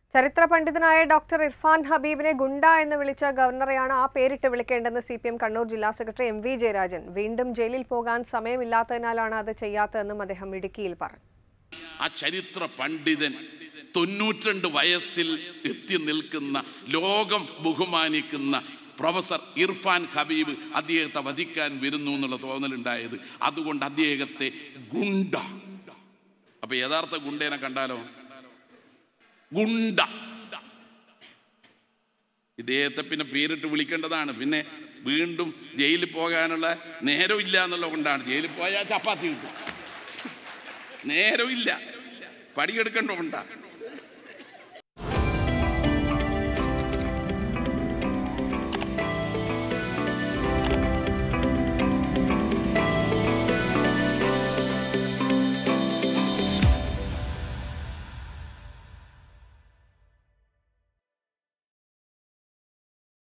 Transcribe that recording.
ചരിത്ര പണ്ഡിതനായ ഡോക്ടർ ഇർഫാൻ ഹബീബിനെ ഗുണ്ട എന്ന് വിളിച്ച ഗവർണറെയാണ് ആ പേരിട്ട് വിളിക്കേണ്ടെന്ന് സി പി എം കണ്ണൂർ ജില്ലാ സെക്രട്ടറി എം വി ജയരാജൻ വീണ്ടും ജയിലിൽ പോകാൻ സമയമില്ലാത്തതിനാലാണ് അത് ചെയ്യാത്തതെന്നും അദ്ദേഹം ഇടുക്കിയിൽ പറഞ്ഞു ആ ചരിത്ര പണ്ഡിതൻ തൊണ്ണൂറ്റിരണ്ട് വയസ്സിൽ എത്തി നിൽക്കുന്ന ലോകം ബഹുമാനിക്കുന്ന പ്രൊഫസർ ഇർഫാൻ ഹബീബ് അദ്ദേഹത്തെ വധിക്കാൻ വരുന്നു എന്നുള്ള തോന്നലുണ്ടായത് അതുകൊണ്ട് അദ്ദേഹത്തെ ഗുണ്ട അപ്പൊ യഥാർത്ഥ ഗുണ്ടേനെ കണ്ടാലോ ഗുണ്ട ഇദ്ദേഹത്തെ പിന്നെ പേരിട്ട് വിളിക്കേണ്ടതാണ് പിന്നെ വീണ്ടും ജയിലിൽ പോകാനുള്ള നേരമില്ല എന്നുള്ള കൊണ്ടാണ് ജയിലിൽ പോയാൽ ചപ്പാത്തി കിട്ടും നേരമില്ല പടിയെടുക്കേണ്ട കൊണ്ടാ